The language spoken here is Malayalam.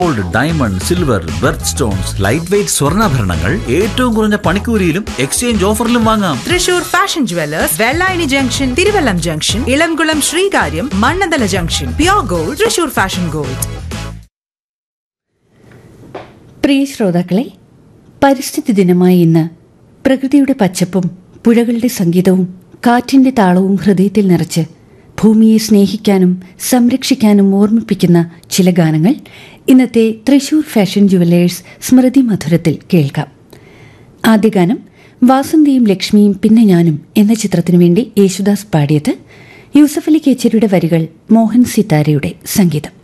gold diamond silver birthstones light weight സ്വർണ്ണാഭരണങ്ങൾ ഏറ്റവും കുറഞ്ഞ പണിക്കൂലിയിലും എക്സ്ചേഞ്ച് ഓഫറിലും വാങ്ങാം Thrissur Fashion Jewellers Vellayani junction Thiruvallam junction Elamkulam Sreekaryam Mannanthala junction pure gold Thrissur Fashion Gold പ്രിയ ശ്രോതാക്കളെ പരിസ്ഥിതി ദിനമായ ഇന്ന് പ്രകൃതിയുടെ പച്ചപ്പും പുഴകളുടെ സംഗീതവും കാറ്റിന്റെ താളവും ഹൃദയത്തിൽ നിറച്ച് ഭൂമിയെ സ്നേഹിക്കാനും സംരക്ഷിക്കാനും ഓർമ്മിപ്പിക്കുന്ന ചില ഗാനങ്ങൾ ഇന്നത്തെ തൃശൂർ ഫാഷൻ ജുവലേഴ്സ് സ്മൃതി മധുരത്തിൽ കേൾക്കാം ആദ്യ ഗാനം വാസന്തിയും ലക്ഷ്മിയും പിന്നെ ഞാനും എന്ന ചിത്രത്തിനു വേണ്ടി യേശുദാസ് പാടിയത് യൂസഫ് അലി കേച്ചരിയുടെ വരികൾ മോഹൻ സിതാരയുടെ സംഗീതം